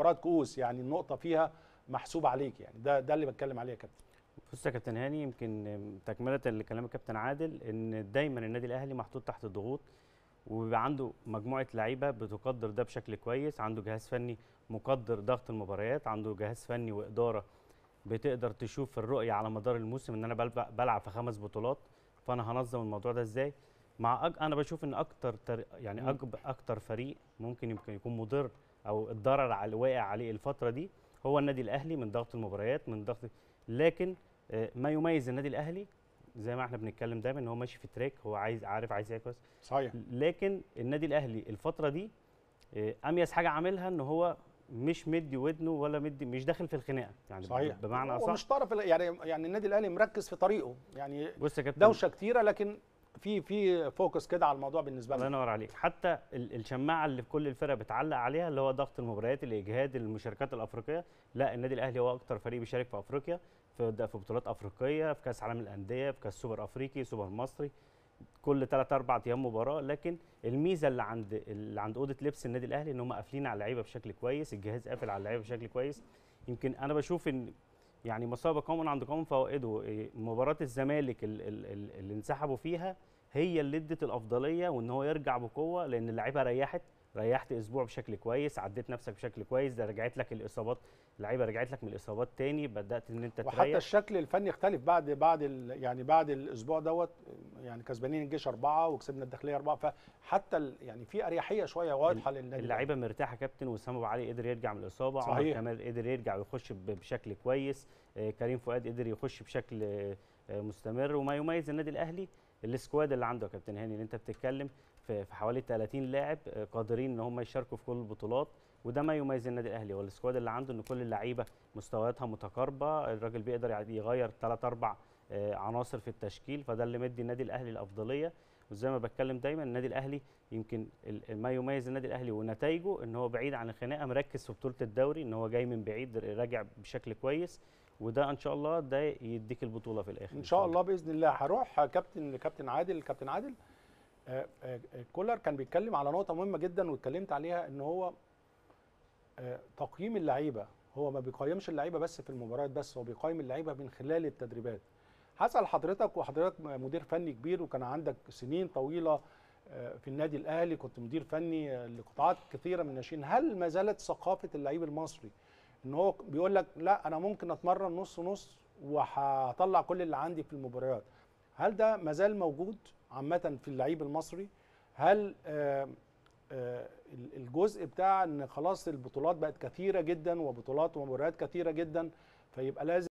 مباراه كؤوس يعني النقطه فيها محسوبه عليك يعني ده ده اللي بتكلم عليه يا كابتن بص يا كابتن هاني يمكن تكمله لكلام الكابتن عادل ان دايما النادي الاهلي محطوط تحت الضغوط وبيبقى عنده مجموعه لعيبه بتقدر ده بشكل كويس عنده جهاز فني مقدر ضغط المباريات عنده جهاز فني واداره بتقدر تشوف الرؤيه على مدار الموسم ان انا بلب- بلعب في خمس بطولات فانا هنظم الموضوع ده ازاي مع أج... انا بشوف ان اكتر تر... يعني مم. أكب... اكتر فريق ممكن يمكن يكون مضر او الضرر على واقع عليه الفتره دي هو النادي الاهلي من ضغط المباريات من ضغط لكن آه، ما يميز النادي الاهلي زي ما احنا بنتكلم دايما ان هو ماشي في تراك هو عايز عارف عايز ايه كويس صحيح لكن النادي الاهلي الفتره دي آه، اميز حاجه عاملها ان هو مش مدي ودنه ولا مدي مش داخل في الخناقه يعني صحيح بمعنى هو اصح مش طرف يعني يعني النادي الاهلي مركز في طريقه يعني بص يا كابتن دوشه كتيره لكن في في فوكس كده على الموضوع بالنسبه الله لنا ينور عليك حتى ال- الشماعه اللي في كل الفرق بتعلق عليها اللي هو ضغط المباريات الاجهاد المشاركات الافريقيه لا النادي الاهلي هو اكتر فريق بيشارك في افريقيا في د- في بطولات افريقيه في كاس عالم الانديه في كاس سوبر افريقي سوبر مصري كل 3 4 ايام مباراه لكن الميزه اللي عند اللي عند اوضه لبس النادي الاهلي ان هم قافلين على اللعيبه بشكل كويس الجهاز قافل على اللعيبه بشكل كويس يمكن انا بشوف ان يعني مصاب قوم عند قوم فوائده إيه، مباراه الزمالك ال- ال- ال- اللي انسحبوا فيها هي اللي ادت الافضليه وان هو يرجع بقوه لان اللعيبه ريحت ريحت اسبوع بشكل كويس عديت نفسك بشكل كويس ده رجعت لك الاصابات اللعيبه رجعت لك من الاصابات تاني بدات ان انت وحتى تريح الشكل الفني اختلف بعد بعد ال- يعني بعد الاسبوع دوت يعني كسبانين الجيش اربعه وكسبنا الداخليه اربعه فحتى ال- يعني في اريحيه شويه واضحه للنادي الأهلي. اللعيبه مرتاحه كابتن وسام ابو علي قدر يرجع من الاصابه عمر صحيح. كمال قدر يرجع ويخش ب- بشكل كويس آه، كريم فؤاد قدر يخش بشكل آه، آه، مستمر وما يميز النادي الاهلي السكواد اللي عنده يا كابتن هاني اللي انت بتتكلم في في حوالي 30 لاعب آه، قادرين ان هم يشاركوا في كل البطولات وده ما يميز النادي الاهلي هو السكواد اللي عنده ان كل اللعيبه مستوياتها متقاربه الراجل بيقدر يعني يغير ثلاث اربع آه، عناصر في التشكيل فده اللي مدي النادي الاهلي الافضليه وزي ما بتكلم دايما النادي الاهلي يمكن ال- ما يميز النادي الاهلي ونتائجه ان هو بعيد عن الخناقه مركز في بطوله الدوري ان هو جاي من بعيد راجع بشكل كويس وده ان شاء الله ده يديك البطوله في الاخر ان شاء الله باذن الله هروح كابتن لكابتن عادل كابتن عادل آه، آه، آه، كولر كان بيتكلم على نقطه مهمه جدا واتكلمت عليها ان هو آه، تقييم اللعيبه هو ما بيقيمش اللعيبه بس في المباريات بس هو بيقيم اللعيبه من خلال التدريبات هسال حضرتك وحضرتك مدير فني كبير وكان عندك سنين طويله آه، في النادي الاهلي كنت مدير فني آه، لقطاعات كثيره من الناشئين هل ما زالت ثقافه اللعيب المصري ان هو بيقول لك لا انا ممكن اتمرن نص نص وهطلع كل اللي عندي في المباريات هل ده ما زال موجود عامه في اللعيب المصري هل آه، آه، الجزء بتاع ان خلاص البطولات بقت كثيره جدا وبطولات ومباريات كثيره جدا فيبقى لازم